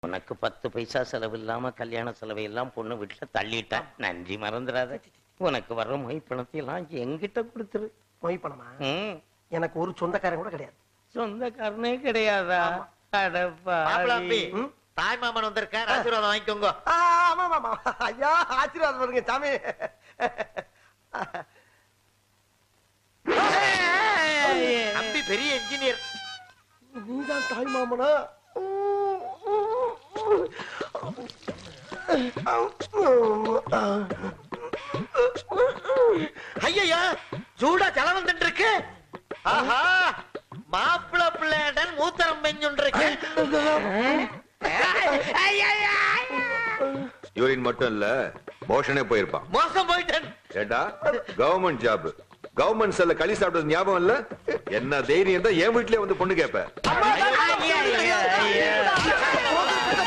உனக்கு பத்து பைசா செலவு இல்லாம கல்யாண செலவை எல்லாம் பொண்ணு வீட்டுல தள்ளிட்டேன் நன்றி மறந்துடாத உனக்கு வர்ற மொய் பணத்தை எல்லாம் என்கிட்ட கொடுத்துரு மொய் பணமா ம், எனக்கு ஒரு சொந்தக்காரன் கூட கிடையாது சொந்தக்காரனே கிடையாதா மாப்பிள அம்பி, அடப்பாவி. தாய் மாமன் வந்திருக்கார் ஆசீர்வாதம் வாங்கிக்கோங்க ஆ, ஆமா ஆமா ஐயா ஆசீர்வாதம் பண்ணுங்க சாமி அம்பி பெரிய இன்ஜினியர் நீதான் தாய் மாமனா ஐயா சூடா ஜலம் வந்துட்டு இருக்கு ஆஹா மாப்பிள பிள்ளைடன் மூத்தரம் பெஞ்சுட்டு இருக்கு யூரின் மட்டும் இல்ல மோஷனே போயிருப்பான் மோசம் போயிட்டேன் ஏண்டா கவர்மெண்ட் ஜாப் கவர்மெண்ட் செல்ல களி சாப்பிட்டது ஞாபகம் இல்ல என்ன தைரியம் தான் என் வீட்லயே வந்து பொண்ணு கேப்ப ஐயா, ஐயா, ஐயா,